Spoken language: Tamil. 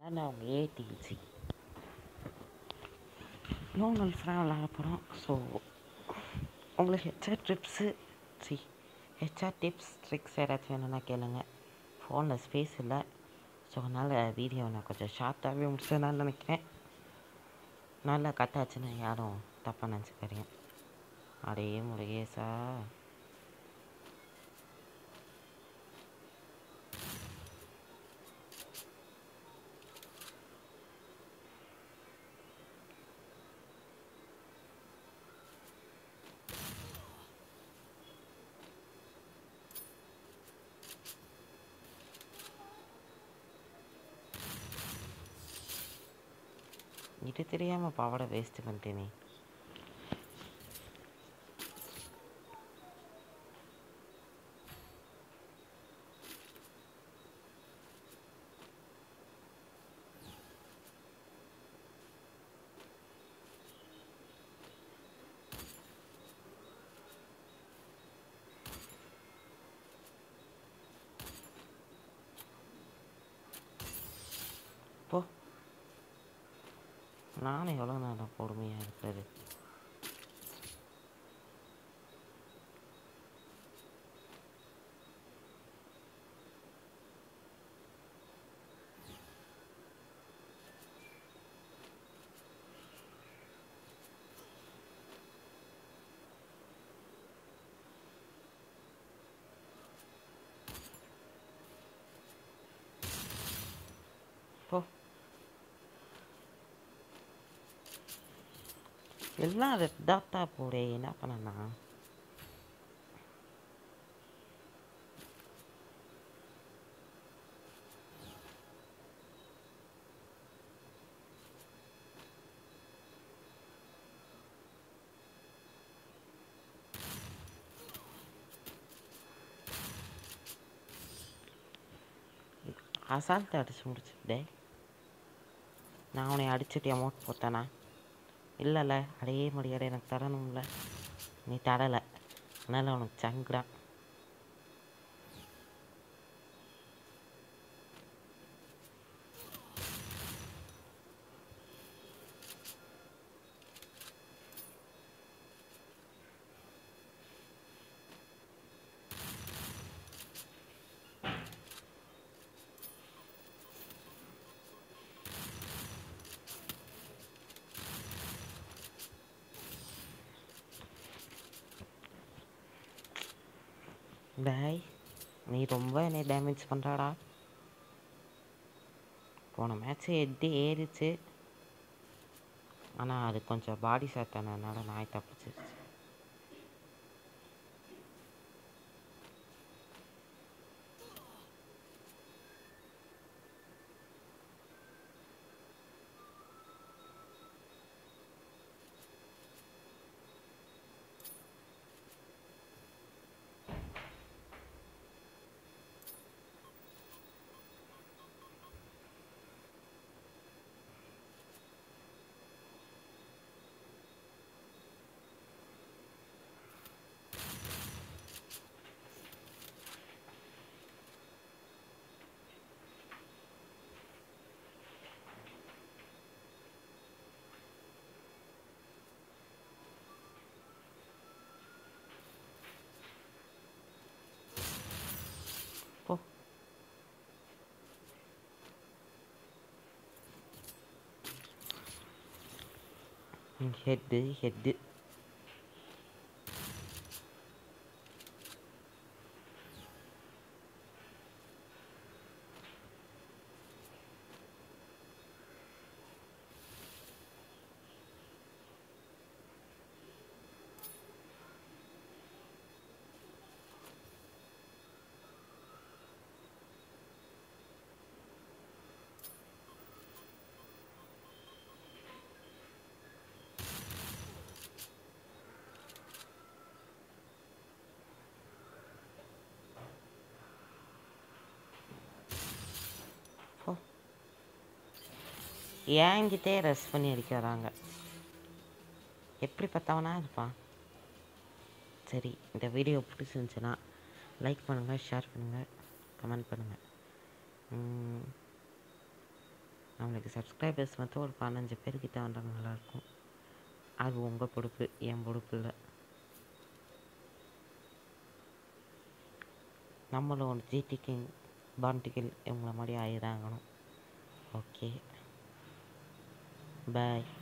நான் அவங்க ஏடிசி நோனல்ஸ் தான் விளாட போகிறோம் ஸோ உங்களுக்கு ஹெச்ஆர் ட்ரிப்ஸு சி ஹெச்ஆர் டிப்ஸ் ட்ரிக்ஸ் ஏதாச்சும் வேணும்னா கேளுங்க ஃபோனில் ஸ்பேஸ் இல்லை ஸோ அதனால் வீடியோ நான் கொஞ்சம் ஷார்ட்டாகவே முடிச்சதுனால நினைக்கிறேன் நல்லா கட்டாச்சுன்னா யாரும் தப்பாக நினச்சிக்காதீங்க அடே முருகேசா இது தெரியாமல் பாவாடை வேஸ்ட் பண்ணிட்டேனே போ நானும் எவ்வளோ நேரம் பொறுமையாக இருக்கிறது போ எல்லாம் ரெட்டாத்தா போடே என்ன பண்ணனா அசால்ட்டு அடிச்சு முடிச்சுட்டே நான் உன்னை அடிச்சுட்டு அமௌண்ட் போட்டேனா இல்லைல்ல அடையே முடியாது எனக்கு தரணும்ல நீ தரலை அதனால் உனக்கு சங்குடா பாய் நீ ரொம்ப என்னை டேமேஜ் பண்ணுறாடா போன மேட்ச்சு எட்டு ஏறிச்சு ஆனால் அது கொஞ்சம் பாடி ஷாட் ஆனதுனால நாய் தப்பிச்சிருச்சு போ ஹெட்டு ஹெட்டு போ என்கிட்டே ரெஸ்ட் பண்ணி அடிக்க வராங்க எப்படி பார்த்தவனா இருப்பான் சரி இந்த வீடியோ பிடிச்சிருந்துச்சுன்னா லைக் பண்ணுங்கள் ஷேர் பண்ணுங்கள் கமெண்ட் பண்ணுங்கள் நம்ம நம்மளுக்கு சப்ஸ்கிரைபர்ஸ் மட்டும் ஒரு பதினஞ்சு பேர்கிட்ட வந்தால் நல்லாயிருக்கும் அது உங்கள் பொறுப்பு என் பொறுப்பு இல்லை நம்மளும் ஒரு ஜிடி கிங் பாண்டிகில் இவங்கள மாதிரி ஆகிதாகணும் ஓகே பாய்